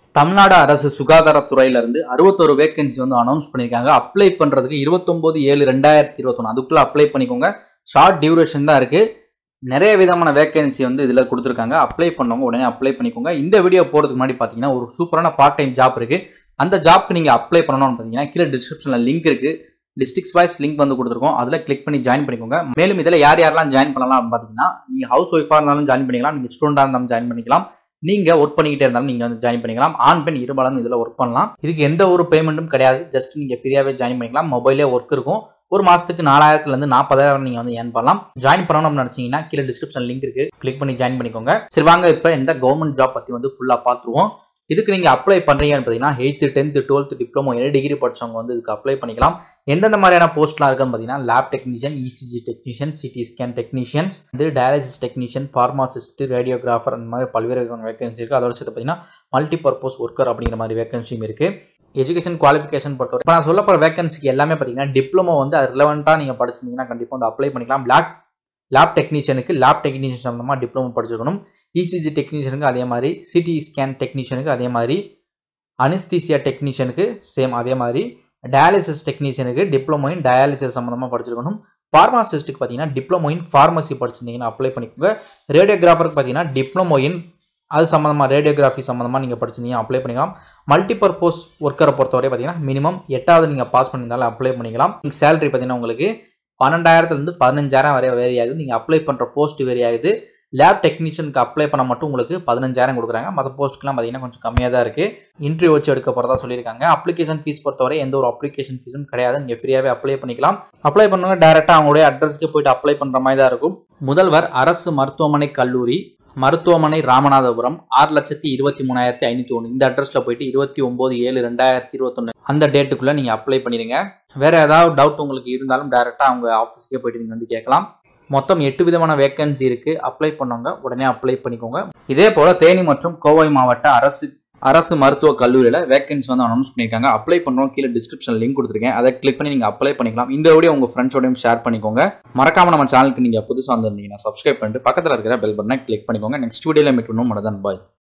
தமிழ்நாடு அரசு சுகாதாரத்துறையில இருந்து அறுபத்தொரு வேகன்சி வந்து அனௌன்ஸ் பண்ணியிருக்காங்க அப்ளை பண்றதுக்கு இருபத்தொன்பது ஏழு ரெண்டாயிரத்தி இருபத்தொன்று அதுக்குள்ள அப்ளை பண்ணிக்கோங்க ஷார்ட் டியூரேஷன் தான் இருக்கு நிறைய விதமான வேகன்சி வந்து இதில் கொடுத்துருக்காங்க அப்ளை பண்ணவங்க உடனே அப்ளை பண்ணிக்கோங்க இந்த வீடியோ போகிறதுக்கு முன்னாடி பார்த்தீங்கன்னா ஒரு சூப்பரான பார்ட் டைம் ஜாப் இருக்குது அந்த ஜாப்க்கு நீங்கள் அப்ளை பண்ணணும்னு பார்த்தீங்கன்னா கீழே டிஸ்கிரிப்ஷனில் லிங்க் இருக்குது டிஸ்ட்ரிக்ஸ் வைஸ் லிங்க் வந்து கொடுத்துருக்கோம் அதில் கிளிக் பண்ணி ஜாயின் பண்ணிக்கோங்க மேலும் இதில் யார் யாரெல்லாம் ஜாயின் பண்ணலாம் அப்படின்னு பார்த்தீங்கன்னா நீங்கள் ஹவுஸ் ஒய்ஃபாக இருந்தாலும் ஜாயின் பண்ணிக்கலாம் நீங்கள் ஸ்டூடெண்டாக இருந்தாலும் ஜாயின் பண்ணிக்கலாம் நீங்கள் ஒர்க் பண்ணிக்கிட்டே இருந்தாலும் நீங்கள் வந்து ஜாயின் பண்ணிக்கலாம் ஆண் பெண் இருபாலும் இதில் ஒர்க் பண்ணலாம் இதுக்கு எந்த ஒரு பேமெண்ட்டும் கிடையாது ஜஸ்ட் நீங்கள் ஃப்ரீயாகவே ஜாயின் பண்ணிக்கலாம் மொபைலே ஒர்க் இருக்கும் ஒரு மாதத்துக்கு நாலாயிரத்துலேருந்து நாற்பதாயிரம் நீங்கள் வந்து ஏர்ன் பண்ணலாம் ஜாயின் பண்ணணும்னு நினச்சிங்கன்னா கீழே டிஸ்கிரிப்ஷன் லிங்க் இருக்குது கிளிக் பண்ணி ஜாயின் பண்ணிக்கோங்க சரி வாங்க இப்போ இந்த கவர்மெண்ட் ஜாப் பற்றி வந்து ஃபுல்லாக பார்த்துருவோம் இதுக்கு நீங்கள் அப்ளை பண்ணுறீங்கன்னு பார்த்தீங்கன்னா எயித்து டென்த்து டுவெல்த்து டிப்ளமோ என்ன டிகிரி படிச்சவங்க வந்து இதுக்கு அப்ளை பண்ணிக்கலாம் எந்தெந்த மாதிரியான போஸ்ட்லாம் இருக்குன்னு பார்த்தீங்கன்னா lab technician ECG technician CT scan technicians வந்து டயாலிசிஸ் டெக்னீஷியன் ஃபார்மாசிஸ்ட் ரேடியோகிராஃபர் அந்த மாதிரி பல்வேறு வேகன்சி இருக்குது அதோட சேர்த்து பார்த்தீங்கன்னா மல்டி பர்பஸ் ஒர்க்கர் அப்படிங்கிற மாதிரி வேகன்சியும் இருக்குது எஜுகேஷன் குவாலிஃபிகேஷன் பொறுத்தவரை இப்போ நான் சொல்ல போகிற வேகன்சிக்கு எல்லாமே பார்த்தீங்கன்னா டிப்ளமோ வந்து அது ரிலவெண்ட்டாக நீங்கள் படிச்சிருந்தீங்கன்னா கண்டிப்பாக வந்து அப்ளை பண்ணிக்கலாம் லேப் லேப் டெக்னீஷியனுக்கு லேப் டெக்னீஷியன் சம்மந்தமாக டிப்ளமோ படிச்சிருக்கணும் இசிஜி டெக்னீஷியனுக்கு அதே மாதிரி சிடி ஸ்கேன் டெக்னீஷியனுக்கு அதே மாதிரி அனிஸ்தீசியா டெக்னீஷியனுக்கு சேம் அதே மாதிரி டயாலிசிஸ் டெக்னீஷியனுக்கு டிப்ளமோ இன் டயாலிசிஸ் சம்மந்தமாக படிச்சிருக்கணும் ஃபார்மாசிஸ்ட்டுக்கு பார்த்தீங்கன்னா டிப்ளமோ இன் ஃபார்மசி படிச்சிருந்தீங்கன்னா அப்ளை பண்ணிக்கோங்க ரேடியோகிராஃபருக்கு பார்த்தீங்கன்னா டிப்ளமோ இன் அது சம்மந்தமாக ரேடியோகிராஃபி சம்மந்தமாக நீங்கள் படிச்சிருந்தீங்க அப்ளை பண்ணிக்கலாம் மல்டிபர்பஸ் ஒர்க்கரை பொறுத்தவரை பார்த்தீங்கன்னா மினிமம் எட்டாவது நீங்கள் பாஸ் பண்ணியிருந்தாலும் அப்ளை பண்ணிக்கலாம் சேலரி பார்த்தீங்கன்னா உங்களுக்கு பன்னெண்டாயிரத்துலேருந்து பதினஞ்சாயிரம் வரை வேரி ஆகுது நீங்கள் அப்ளை பண்ணுற போஸ்ட் வேரி ஆகுது லேப் டெக்னீஷியனுக்கு அப்ளை பண்ண மட்டும் உங்களுக்கு பதினஞ்சாயிரம் கொடுக்குறாங்க மற்ற போஸ்ட்டுக்குலாம் பார்த்தீங்கன்னா கொஞ்சம் கம்மியாக தான் இருக்குது இன்டர்வியூ வச்சு எடுக்க போகிறதா சொல்லியிருக்காங்க அப்ளிகேஷன் ஃபீஸ் பொறுத்தவரை எந்த ஒரு அப்ளிகேஷன் ஃபீஸும் கிடையாது நீங்கள் ஃப்ரீயாகவே அப்ளை பண்ணிக்கலாம் அப்ளை பண்ணுங்க டேரெக்டாக அவங்களுடைய அட்ரஸ்க்கு போயிட்டு அப்ளை பண்ணுற மாதிரி தான் இருக்கும் முதல்வர் அரசு மருத்துவமனை கல்லூரி மருத்துவமனை ராமநாதபுரம் ஆறு லட்சத்தி இருபத்தி மூணாயிரத்தி ஐநூற்றி ஒன்று இந்த அட்ரஸில் போயிட்டு இருபத்தி ஒம்பது ஏழு ரெண்டாயிரத்தி இருபத்தொன்று அந்த டேட்டுக்குள்ளே நீங்கள் அப்ளை பண்ணிடுங்க வேறு ஏதாவது டவுட் உங்களுக்கு இருந்தாலும் டேரெக்டாக அவங்க ஆஃபீஸ்க்கே போயிட்டு நீங்கள் வந்து கேட்கலாம் மொத்தம் எட்டு விதமான வேக்கன்சி இருக்குது அப்ளை பண்ணவங்க உடனே அப்ளை பண்ணிக்கோங்க இதே போல் தேனி மற்றும் கோவை மாவட்ட அரசு அரசு மருத்துவக் கல்லூரியில் வேகன்சி வந்து அனௌன்ஸ் பண்ணியிருக்காங்க அப்ளை பண்ணுறோம் கீழே டிஸ்கிரிப்ஷன் லிங்க் கொடுத்துருக்கேன் அதை கிளிக் பண்ணி நீங்கள் அப்ளை பண்ணிக்கலாம் இந்த வீடியோ உங்கள் ஃப்ரெண்ட்ஸோடையும் ஷேர் பண்ணிக்கோங்க மறக்காம நம்ம சேனலுக்கு நீங்கள் புதுசாக வந்திருந்தீங்கன்னா சப்ஸ்கிரைப் பண்ணிட்டு பக்கத்தில் இருக்கிற பெல் பட்டனை கிளிக் பண்ணிக்கோங்க நெக்ஸ்ட் வீடியோவில் மீட் பண்ணுவோம் மனதன் பாய்